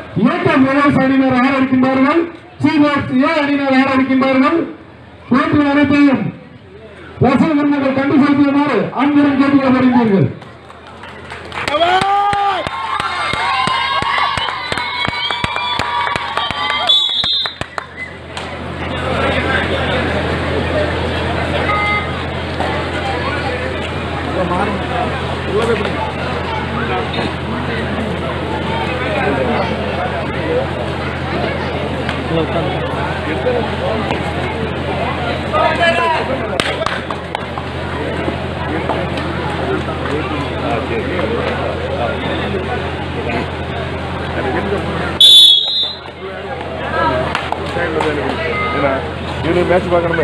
ஏக்கம் விவசாய அணியினர் ஆட இருக்கின்றார்கள் சீபாக்ஸ் ஏ அணியினர் ஆட இருக்கின்றார்கள் போட்டிகள் அனைத்தையும் ரசல் விருந்தங்கள் கண்டு செலுத்துமாறு அன்புடன் கேட்டுக்கொள்ளப்படுகிறீர்கள் இவரு மேட்ச் பார்க்கணுமே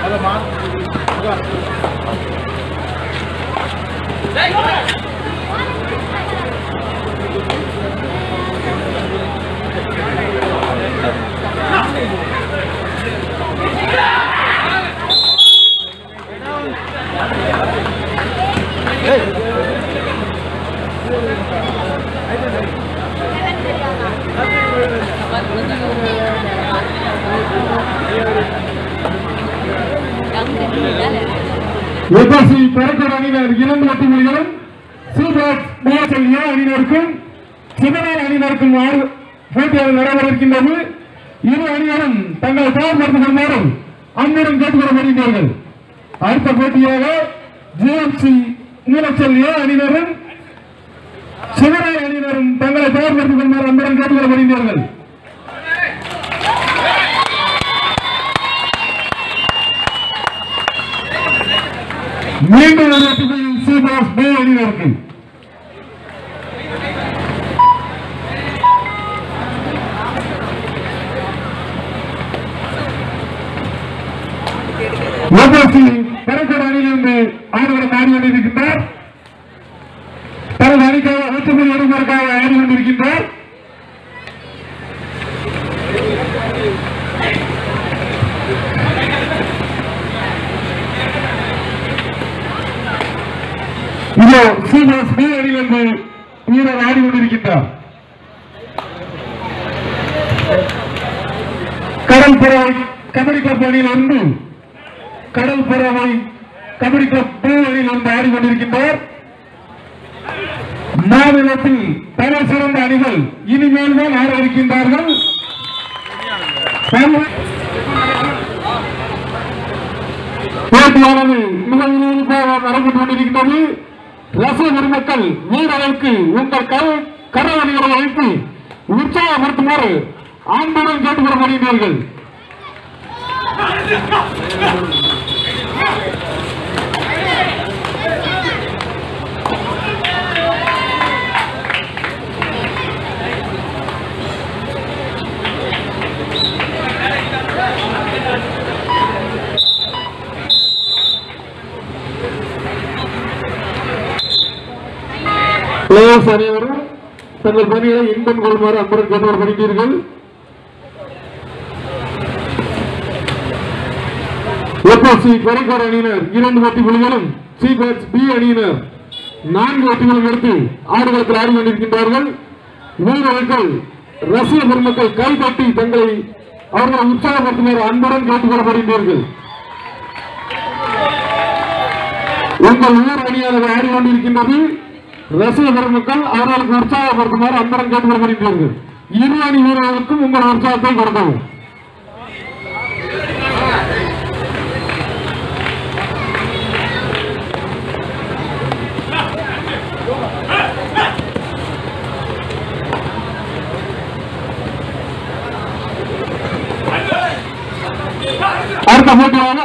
எபசி பெறக்கட அணியினர் இரண்டு வெற்றி புள்ளிகளும் சூபாக்ஸ் மோசல் ஏ அணியினருக்கும் சிவனார் அணியினருக்கும் ஆறு போட்டியாக நடைபெற இருக்கின்றது இரு அணிகளும் தங்களை தயார்படுத்திக் கொள்ளுமாறு அன்புடன் கேட்டுக்கொள்ளப்படுகிறார்கள் அடுத்த போட்டியாக ஜிஎம்சி மூலச்சல் ஏ அணியினரும் சிவனார் அணியினரும் தங்களை தயார்படுத்திக் கொள்ளுமாறு அன்புடன் கேட்டுக்கொள்ளப்படுகிறார்கள் மீண்டும் ஒரு வெற்றி புள்ளி சூபாஸ் பே அணியினருக்கு ஓபிசி பெருக்கட அணியிலிருந்து ஆடுகளம் ஆடி கொண்டிருக்கின்றார் தனது அணிக்காக வெற்றி புள்ளி எடுப்பதற்காக ஆடி கொண்டிருக்கின்றார் இதோ சீமாஸ் பி அணியிலிருந்து வீரர் ஆடி கொண்டிருக்கின்றார் கடல் பறவை கபடி கிளப் அணியிலிருந்து கடல் பறவை கபடி கிளப் பி அணியிலிருந்து ஆடி கொண்டிருக்கின்றார் மாநிலத்தில் தலை சிறந்த அணிகள் இனிமேல் தான் ஆட இருக்கின்றார்கள் தமிழ் போட்டியானது மிக விறுவிறுப்பாக நடைபெற்றுக் கொண்டிருக்கின்றது ரசிக பெருமக்கள் வீரர்களுக்கு உங்கள் கர கரவணிகளை வைத்து உற்சாகப்படுத்துமாறு ஆண்டுடன் கேட்டுக்கொள்ளப்படுகிறார்கள் பிளேயர்ஸ் அனைவரும் தங்கள் பணிகளை இன்பம் கொள்ளுமாறு அன்புடன் கேட்டுக்கொள்ளப்படுகிறீர்கள் எப்எஸ்சி கொரைக்கார் அணியினர் இரண்டு வெற்றி புள்ளிகளும் சி பேட்ஸ் பி அணியினர் நான்கு வெற்றிகளும் எடுத்து ஆடுகளத்தில் ஆடி கொண்டிருக்கின்றார்கள் வீரர்கள் ரசிக பெருமக்கள் கைதட்டி தங்களை அவர்களை உற்சாகப்படுத்துமாறு அன்புடன் கேட்டுக்கொள்ளப்படுகிறீர்கள் உங்கள் ஊர் அணியானது ஆடி கொண்டிருக்கின்றது ரசிக பெருமக்கள் அவர்களுக்கு உற்சாகப்படுத்துமாறு அன்புடன் கேட்டுக்கொள்ளப்படுகிறார்கள் இரு அணி வீரர்களுக்கும் உங்கள் உற்சாகத்தை கொடுக்கவும் அடுத்த போட்டியாக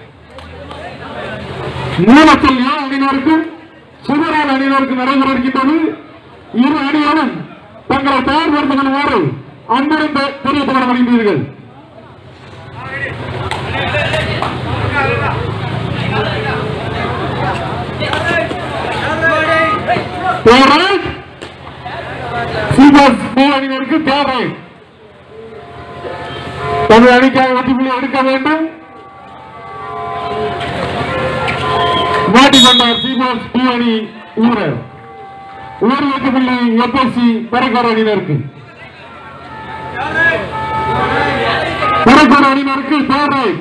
மூலத்தில் ஏ அணியினருக்கும் சுதரால் அணியினருக்கும் நடைபெற இருக்கின்றது இரு அணிகளும் தங்களை தயார்படுத்திக் கொள்ளுமாறு அன்புடன் தெ- தெரிவித்துக் கொள்ளப்படுகின்றீர்கள் தேவை சீபாஸ் பி அணியினருக்கு தேவை தமிழ் அணிக்காக வெற்றி புள்ளி எடுக்க வேண்டும் மாட்டிக்கொண்டார் சீபாஸ் பி அணி வீரர் ஒரு வெற்றி புள்ளி எப்எஸ்சி பரக்கார் அணியினருக்கு பறக்கோடு அணியினருக்கு தேர் ரைட்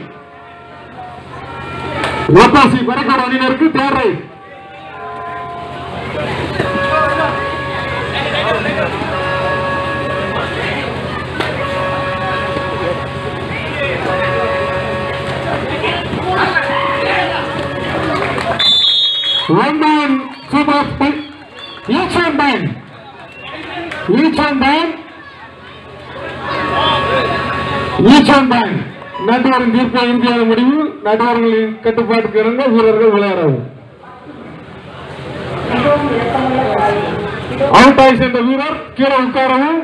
ஒத்தாசி பறக்கோடு அணியினருக்கு there right One man, super, each one man, each one man, each one man. நடுவரின் தீர்ப்பு இறுதியான முடிவு நடுவர்களின் கட்டுப்பாட்டுக்கு இறங்க வீரர்கள் விளையாடவும் அவுட் ஆகி சென்ற வீரர் கீழே உட்காரவும்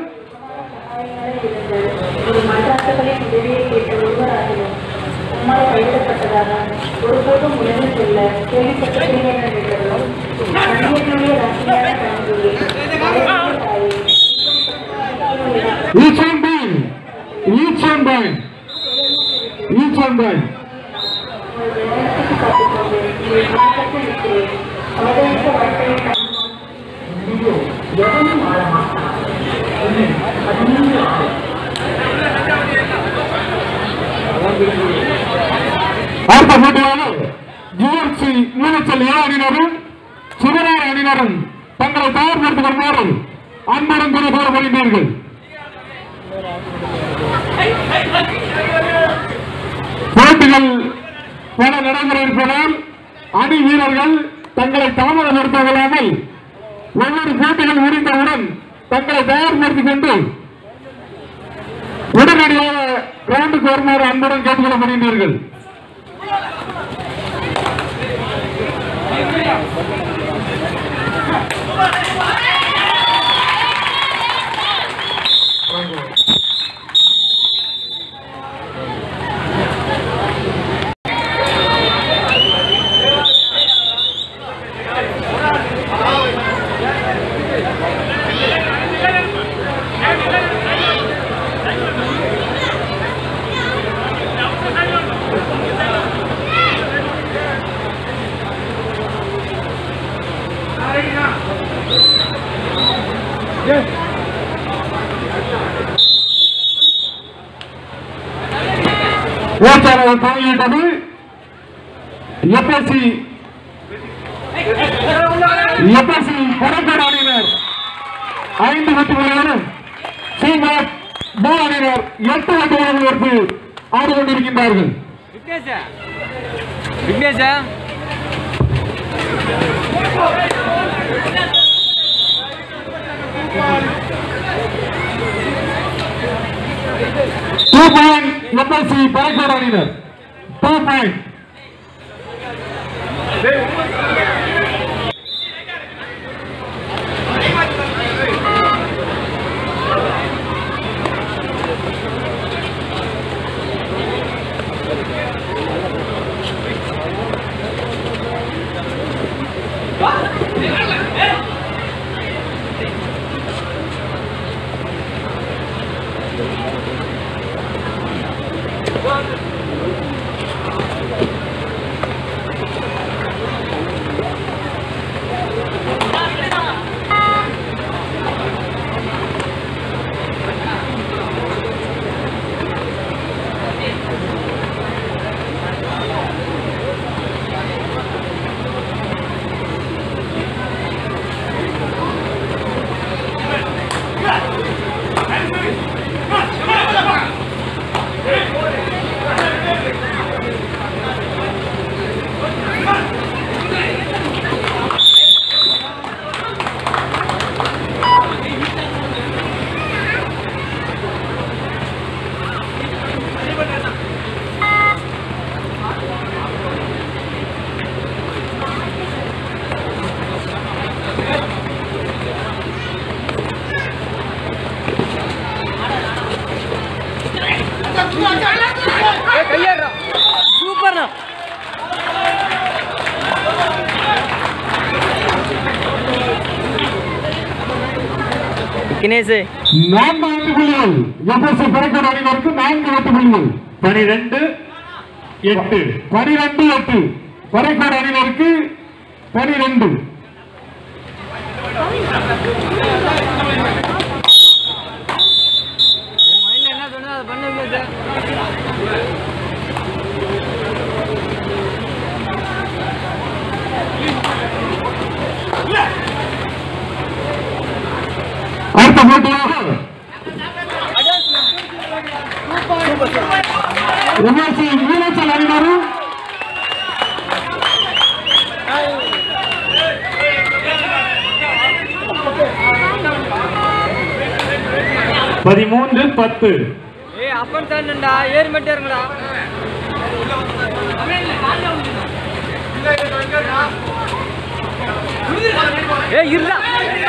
ஒரு மன்றாட்டுகளின் உதவியை கேட்ட ஒருவராகிலும் உம்மால் கைவிடப்பட்டதாக ஒருபோதும் உணர்ந்து செல்ல கேள்விப்பட்ட பிரிவினர்களும் மனிதனுடைய ரசியான தந்தையே மலையாள தாயே each one man, each one man, each one man. காத்துக்கொண்டு நீ மாற்றத்தை இருக்கிறேன் அவதரித்த வாழ்க்கையை எவனும் ஆழமாட்டான் பதினேழு ஆறு அடுத்த போட்டியாக யுஎஃப்சி மூலச்சல் ஏ அணியினரும் சுதராய அணியினரும் தங்களை தயார்படுத்திக் கொள்ளுமாறு அன்புடன் துணை வருகின்றீர்கள் போட்டிகள் பல நடைமுறை இருப்பதால் அணி வீரர்கள் தங்களை தாமதப்படுத்திக் கொள்ளாமல் ஒவ்வொரு போட்டிகள் முடிந்தவுடன் தங்களை தயார்படுத்திக் கொண்டு உடனடியாக கிரவுண்டுக்கு வருமாறு அன்புடன் கேட்டுக்கொள்ளப்படுகின்றீர்கள் ஓச்சாரர் தலையிட்டது எப்எஸ்சி எப்எஸ்சி பரப்பட அணியினர் ஐந்து வெற்றிகளும் சீமாட் போ அணியினர் எட்டு வெற்றிகளும் எடுத்து ஆடிக்கொண்டிருக்கின்றார்கள் Vignesh Vignesh two point FSC பரப்பட அணியினர் டூ பாயிண்ட் கையாடுறா சூப்பர்ண்ணா விக்னேஷ் நான்கு வெற்றி புள்ளிகள் எப்எஸ்சி பரப்பட அணியினருக்கு நான்கு வெற்றி புள்ளிகள் பனிரெண்டு எட்டு பனிரெண்டு எட்டு பறைக்காடு அணியினருக்கு பனிரெண்டு எம்எஸ்சி மீனாட்சல் அணியினரும் பதிமூன்று பத்து ஏய் அப்பன் தான்டா ஏறி மட்டும் இருங்கடா ஏய் இருடா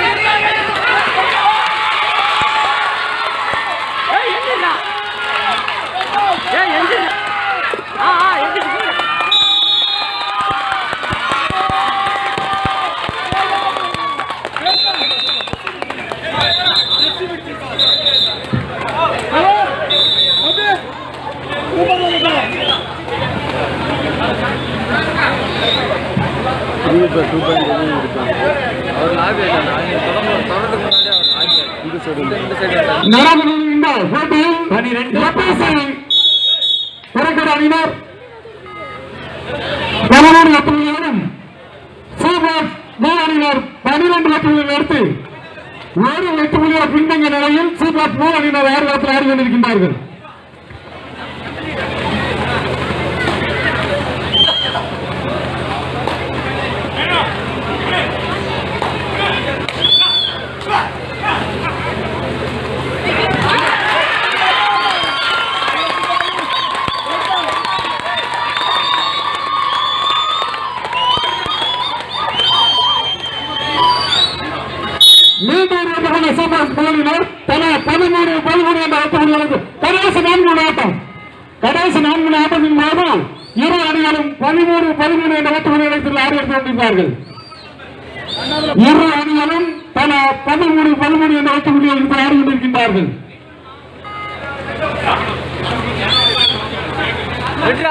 ஏய் எந்திரா ஏய் எந்திரா ஆ ஆ எந்திரா அவர் லாபி ஆயிட்டாங்க தொடர்ந்து முன்னாடி அவர் லாபி இந்த சைடு இந்த சைடு நடந்து இந்த போட்டியில் பனிரெண்டு எம்எஸ்சி புறக்கட அணியினர் பதினோரு வெற்றிகளும் சூப்பர் பி அணியினர் பனிரெண்டு வெற்றிகளை எடுத்து ஒரு வெற்றி புள்ளிகள் பின்தங்கிய நிலையில் சூப்பர் பி அணியினர் ஆறு இடத்தில் ஆடி கொண்டிருக்கின்றார்கள் மீண்டும் ஒரு கொண்ட சூப்பர் போலினர் தலா பதிமூணு பதிமூணு என்ற ஆட்டங்களுக்கு கடைசி நான்கு ஆட்டம் கடைசி நான்கு ஆட்டத்தின் போது இரு அணிகளும் பதிமூணு பதிமூணு என்ற ஆட்டத்தில் ஆடி எடுத்துக் கொண்டிருந்தார்கள் இரு அணிகளும் தலா பதிமூணு பதிமூணு என்ற ஆட்டத்தில் ஆடி கொண்டிருக்கின்றார்கள் விட்றா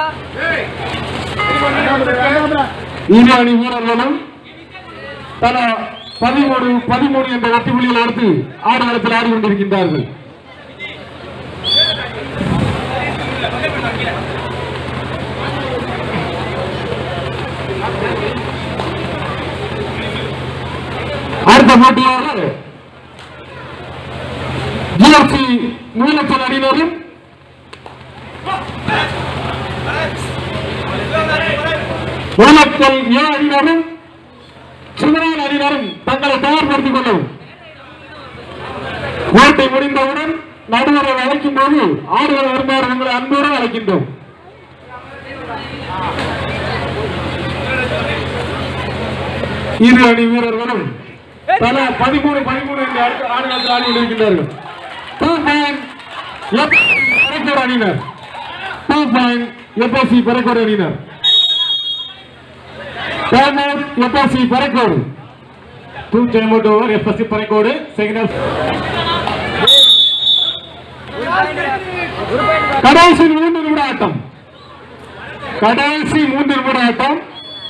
இரு அணி வீரர்களும் தலா பதிமூணு பதிமூணு என்ற வெற்றி புள்ளிகள் எடுத்து ஆடுகளத்தில் ஆடி கொண்டிருக்கின்றார்கள் அடுத்த போட்டியாக ஜிஎஃப்சி மூலச்சல் அணியினரும் மூலச்சல் ஏ அணியினரும் சிவரான் அணியினரும் தங்களை தயார்படுத்திக் கொள்ளவும் போட்டி முடிந்தவுடன் நடுவரை அழைக்கும் போது ஆடுகள் வருமாறு உங்களை அன்போடு அழைக்கின்றோம் இரு அணி வீரர்களும் பல பதிமூணு பதிமூணு என்ற அடுத்த ஆடுகளத்தில் ஆடி கொண்டிருக்கின்றார்கள் டூ பாயிண்ட் பறக்கோடு அணியினர் டூ பாயிண்ட் எப்எஸ்சி பறக்கோடு அணியினர் time out FSC Parakkodu two time out over FSC Parakkodu second கடைசி மூன்று நிமிட ஆட்டம் கடைசி மூன்று நிமிட ஆட்டம்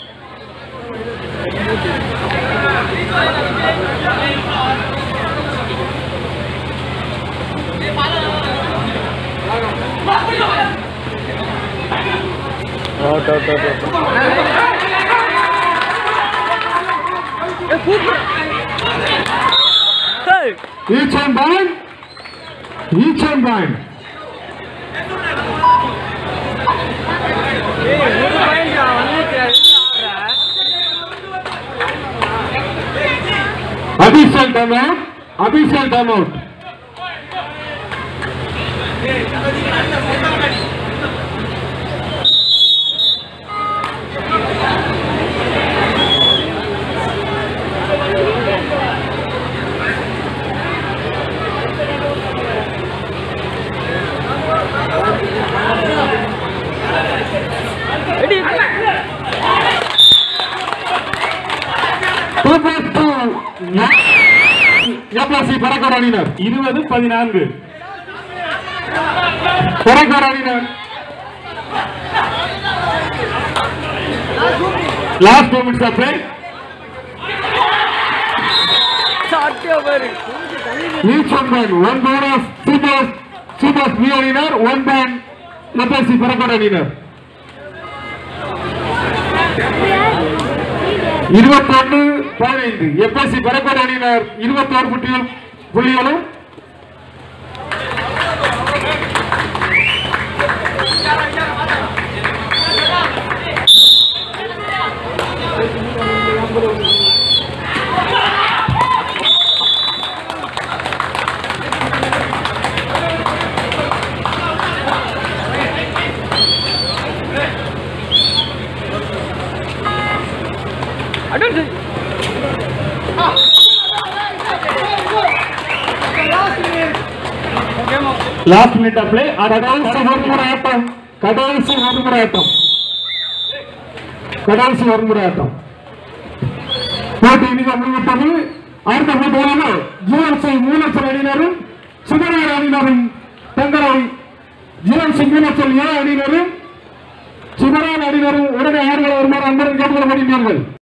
அவுட் அவுட் அவுட் ஏய் each and bind each and bind ஏய் ஒரு பாயிண்ட் வந்துச்சு additional time out additional time out ready two plus two FSC Parakkodu அணியினர் இருபது பதினான்கு பறக்கோடு அணியினர் last two minutes of play சாட்டியா பாரு each one band one bonus super super B அணியினர் one band எப்எஸ்சி பறக்கோடு அணியினர் இருபத்தொன்னு பதினைந்து எப்எஸ்சி பறக்கோடு அணியினர் இருபத்தோரு புள்ளிகள் புள்ளிகளும் லாஸ்ட் மினிட் ஆஃப் பிளே கடைசி ஒரு முறை ஆட்டம் கடைசி ஒரு முறை ஆட்டம் கடைசி ஒரு முறை ஆட்டம் போட்டி இனித முடிவிட்டது அடுத்த போட்டியாக ஜிஎம்சி மூலச்சல் அணியினரும் சிவரார் அணியினரும் தங்களை ஜிஎம்சி மூலச்சல் ஏ அணியினரும் சிவரார் அணியினரும் உடனே ஆறுகளை வருமாறு அன்புடன் கேட்டுக்கொள்ளப்படுகிறார்கள்